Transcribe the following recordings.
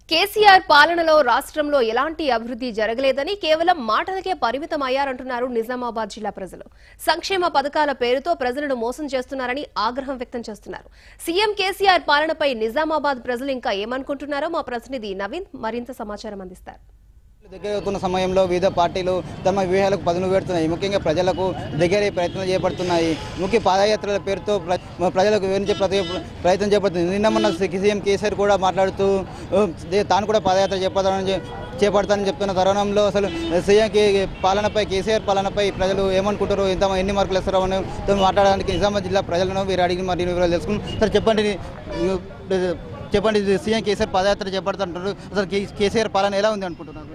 కేసీఆర్ పాలనలో రాష్ట్రంలో ఎలాంటి అభివృద్ధి జరగలేదని కేవలం మాటలకే పరిమితం అయ్యారంటున్నారు నిజామాబాద్ జిల్లా ప్రజలు సంక్షేమ పథకాల పేరుతో ప్రజలను మోసం చేస్తున్నారని ఆగ్రహం వ్యక్తం చేస్తున్నారు సీఎం కేసీఆర్ పాలనపై నిజామాబాద్ ప్రజలు ఇంకా ఏమనుకుంటున్నారో మా ప్రతినిధి నవీన్ మరింత సమాచారం అందిస్తారు దగ్గర అవుతున్న సమయంలో వివిధ పార్టీలు తమ వ్యూహాలకు పదును పెడుతున్నాయి ముఖ్యంగా ప్రజలకు దగ్గరే ప్రయత్నం చేపడుతున్నాయి ముఖ్య పాదయాత్రల పేరుతో ప్ర- ప్రజలకు వివరించే ప్రతి ప్రయత్నం చేపడుతుంది నిన్న మొన్న సీఎం కేసీఆర్ కూడా మాట్లాడుతూ "ఓ, దే- తాను కూడా పాదయాత్ర చేపడతానని చె- చేపడతానని చెప్తున్న తరుణంలో అసలు సీఎం కే పాలనపై కేసీఆర్ పాలనపై ప్రజలు ఏమనుకుంటారు ఎంత ఎన్ని మార్కులు ఇస్తారో అని తో మాట్లాడడానికి నిజామాబాద్ జిల్లా ప్రజలను వీరు అడిగి మరి వివరాలు తెలుసుకుని సార్ చెప్పండి చెప్పండి ఇది సీఎం కేసీఆర్ పాదయాత్ర చేపడుతుంటారు అసలు కే- కేసీఆర్ పాలన ఎలా ఉంది అనుకుంటున్నారు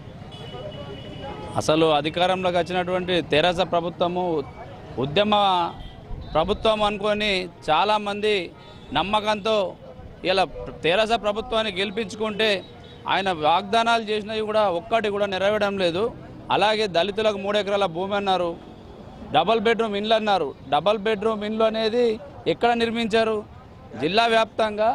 అసలు అధికారంలోకి వచ్చినటువంటి తెరాస ప్రభుత్వము ఉద్యమ ప్రభుత్వం అనుకొని చాలామంది నమ్మకంతో ఇలా తెరాస ప్రభుత్వాన్ని గెలిపించుకుంటే ఆయన వాగ్దానాలు చేసినవి కూడా ఒక్కటి కూడా నెరవేరడం లేదు అలాగే దళితులకు మూడు ఎకరాల భూమి అన్నారు డబల్ బెడ్రూమ్ ఇండ్లు అన్నారు డబల్ బెడ్రూమ్ ఇండ్లు అనేది ఎక్కడ నిర్మించారు జిల్లా వ్యాప్తంగా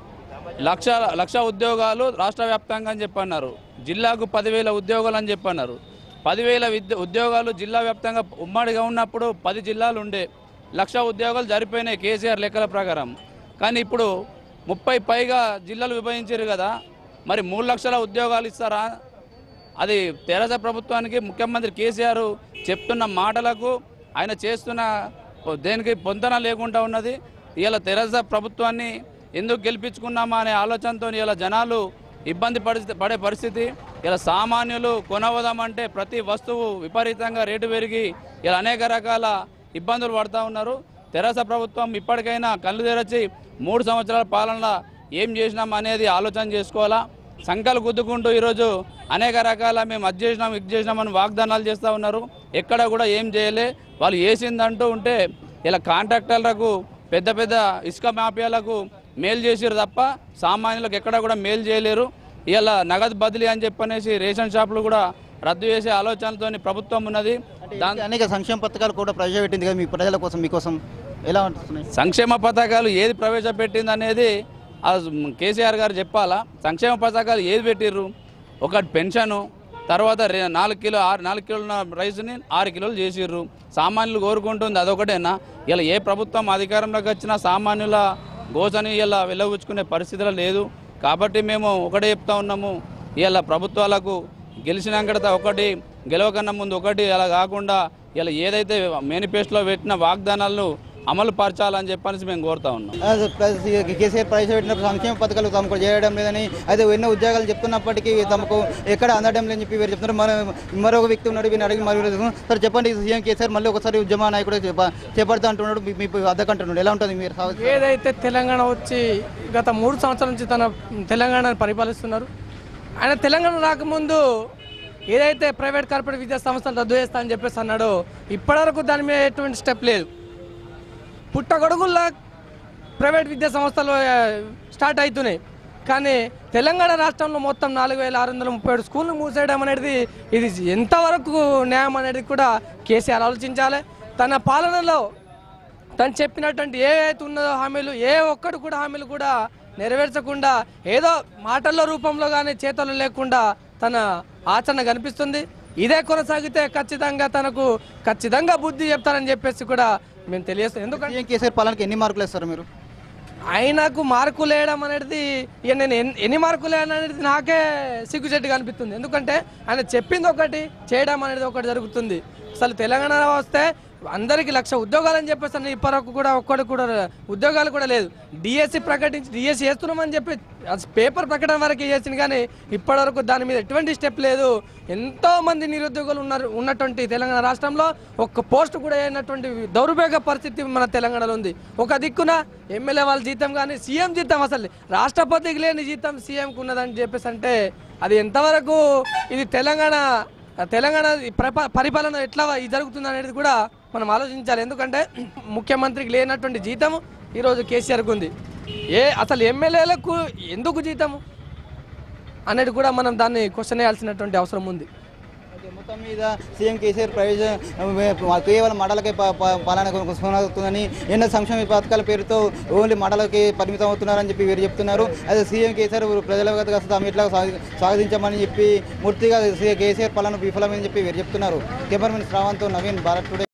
లక్ష లక్ష ఉద్యోగాలు రాష్ట్ర వ్యాప్తంగా అని చెప్పన్నారు జిల్లాకు పదివేల ఉద్యోగాలు అని చెప్పన్నారు పదివేల విద్య ఉద్యోగాలు జిల్లా వ్యాప్తంగా ఉమ్మడిగా ఉన్నప్పుడు పది జిల్లాలు ఉండే లక్ష ఉద్యోగాలు జరిపోయినాయి కేసీఆర్ లెక్కల ప్రకారం కానీ ఇప్పుడు ముప్పై పైగా జిల్లాలు విభజించారు కదా మరి మూడు లక్షల ఉద్యోగాలు ఇస్తారా అది తెరాస ప్రభుత్వానికి ముఖ్యమంత్రి కేసీఆర్ చెప్తున్న మాటలకు ఆయన చేస్తున్న దేనికి పొంతన లేకుండా ఉన్నది ఇలా తెరాస ప్రభుత్వాన్ని ఎందుకు గెలిపించుకున్నామా అనే ఆలోచనతో ఇలా జనాలు ఇబ్బంది పడి పడే పరిస్థితి ఇలా సామాన్యులు కొనవదామంటే ప్రతి వస్తువు విపరీతంగా రేటు పెరిగి ఇలా అనేక రకాల ఇబ్బందులు పడుతూ ఉన్నారు తెరాస ప్రభుత్వం ఇప్పటికైనా కళ్ళు తెరచి మూడు సంవత్సరాల పాలన ఏం చేసినాం అనేది ఆలోచన చేసుకోవాలా సంకలు గుద్దుకుంటూ ఈరోజు అనేక రకాల మేము అది చేసినాం ఇది చేసినామని వాగ్దానాలు చేస్తూ ఉన్నారు ఎక్కడ కూడా ఏం చేయలే వాళ్ళు వేసిందంటూ ఉంటే ఇలా కాంట్రాక్టర్లకు పెద్ద పెద్ద ఇసుక మాఫియాలకు మేలు చేసారు తప్ప సామాన్యులకు ఎక్కడ కూడా మేలు చేయలేరు ఇలా నగదు బదిలీ అని చెప్పనేసి రేషన్ షాపులు కూడా రద్దు చేసే ఆలోచనలతో ప్రభుత్వం ఉన్నది దాని అనేక సంక్షేమ పథకాలు కూడా ప్రవేశపెట్టింది కదా మీ ప్రజల కోసం మీకోసం ఎలా ఉంటున్నాయి సంక్షేమ పథకాలు ఏది ప్రవేశపెట్టింది అనేది ఆ కేసీఆర్ గారు చెప్పాలా సంక్షేమ పథకాలు ఏది పెట్టిర్రు ఒకటి పెన్షను తర్వాత రె- నాలుగు కిలో ఆరు నాలుగు కిలోల రైస్ని ఆరు కిలోలు చేసిర్రు సామాన్యులు కోరుకుంటుంది అదొకటేనా ఇలా ఏ ప్రభుత్వం అధికారంలోకి వచ్చినా సామాన్యుల గోసని ఇలా వెళ్ళబుచ్చుకునే పరిస్థితిలో లేదు కాబట్టి మేము ఒకటే చెప్తా ఉన్నాము ఇలా ప్రభుత్వాలకు గెలిచినాక ఒకటి గెలవకన్నా ముందు ఒకటి అలా కాకుండా ఇలా ఏదైతే మేనిఫెస్టోలో పెట్టిన వాగ్దానాలను అమలు పరచాలని చెప్పనేసి మేము కోరుతా ఉన్నాం అది ప్లస్ ఈ కేసీఆర్ ప్రవేశపెట్టిన సంక్షేమ పథకాలు తమకు చేయడం లేదని అయితే ఎన్నో ఉద్యోగాలు చెప్తున్నప్పటికీ తమకు ఎక్కడ అందడం లేదని చెప్పి వీరు చెప్తున్నారు మన మరొక వ్యక్తి ఉన్నాడు వీరిని అడిగి మరి సార్ చెప్పండి సీఎం కేసీఆర్ మళ్ళీ ఒకసారి ఉద్యమ నాయకుడు చేప- చేపడతా అంటున్నాడు మీ- మీ అద్దకంటున్నాడు ఎలా ఉంటుంది మీరు సాగు- ఏదైతే తెలంగాణ వచ్చి గత మూడు సంవత్సరాల నుంచి తన తెలంగాణను పరిపాలిస్తున్నారు ఆయన తెలంగాణ రాకముందు ఏదైతే ప్రైవేట్ కార్పొరేట్ విద్యా సంస్థలు రద్దు చేస్తా అని చెప్పేసి అన్నాడో ఇప్పటివరకు దాని మీద ఎటువంటి స్టెప్ లేదు పుట్టగొడుగుల్లో ప్రైవేట్ విద్యా సంస్థలు ఆ, స్టార్ట్ అవుతున్నాయి కానీ తెలంగాణ రాష్ట్రంలో మొత్తం నాలుగు వేల ఆరు వందల ముప్పై ఏడు స్కూళ్ళు మూసేయడం అనేది ఇది ఎంతవరకు న్యాయం అనేది కూడా కేసీఆర్ ఆలోచించాలి తన పాలనలో తను చెప్పినటువంటి ఏ అయితే ఉన్నదో హామీలు ఏ ఒక్కటి కూడా హామీలు కూడా నెరవేర్చకుండా ఏదో మాటల రూపంలో కానీ చేతలు లేకుండా తన ఆచరణ కనిపిస్తుంది ఇదే కొనసాగితే ఖచ్చితంగా తనకు ఖచ్చితంగా బుద్ధి చెప్తారని చెప్పేసి కూడా మేము తెలియస్తాం ఎందుకంటే సీఎం కేసీఆర్ పాలనకి ఎన్ని మార్కులు ఇస్తారు మీరు ఆయనకు మార్కులు వేయడం అనేది ఇక నేను ఎన్ని- ఎన్ని మార్కులు వేయడం అనేది నాకే సిగ్గుచెట్టుగా అనిపిస్తుంది ఎందుకంటే ఆయన చెప్పింది ఒకటి చేయడం అనేది ఒకటి జరుగుతుంది అసలు తెలంగాణ వస్తే అందరికీ లక్ష ఉద్యోగాలని చెప్పేసి అన్న ఇప్పటివరకు కూడా ఒక్కటి కూడా ఉద్యోగాలు కూడా లేదు డిఎస్సి ప్రకటించి డిఎస్సి చేస్తున్నామని చెప్పి అది పేపర్ ప్రకటన వరకు చేసింది కానీ ఇప్పటివరకు దాని మీద ఎటువంటి స్టెప్ లేదు ఎంతో మంది నిరుద్యోగులు ఉన్నారు ఉన్నటువంటి తెలంగాణ రాష్ట్రంలో ఒక్క పోస్ట్ కూడా అయినటువంటి దౌర్భాగ్య పరిస్థితి మన తెలంగాణలో ఉంది ఒక దిక్కున ఎమ్మెల్యే వాళ్ళ జీతం కానీ సీఎం జీతం అసలు రాష్ట్రపతికి లేని జీతం సీఎంకి ఉన్నదని చెప్పేసి అంటే అది ఎంతవరకు ఇది తెలంగాణ తెలంగాణ ఈ ప్రప- పరిపాలన ఎట్లా ఇది జరుగుతుంది అనేది కూడా మనం ఆలోచించాలి ఎందుకంటే ముఖ్యమంత్రికి లేనటువంటి జీతం ఈరోజు కేసీఆర్కి ఉంది ఏ అసలు ఎమ్మెల్యేలకు ఎందుకు జీతము అనేది కూడా మనం దాన్ని క్వశ్చన్ వేయాల్సినటువంటి అవసరం ఉంది ఓకే, మొత్తం మీద సీఎం కేసీఆర్ ప్రయోజనం కేవలం మడలకే ప- ప- పాలన కొనసాగుతుందని ఎన్నో సంక్షేమ పథకాల పేరుతో ఓన్లీ మడలకి పరిమితం అవుతున్నారని చెప్పి వీరు చెప్తున్నారు అదే సీఎం కేసీఆర్ ప్రజల వద్దకు వస్తే తమ ఇట్లా సాధి- సాధించమని చెప్పి పూర్తిగా సీఎం కేసీఆర్ పాలన విఫలమని చెప్పి వీరు చెప్తున్నారు కెమెరామెన్ శ్రావంత్ నవీన్ భారత్ టుడే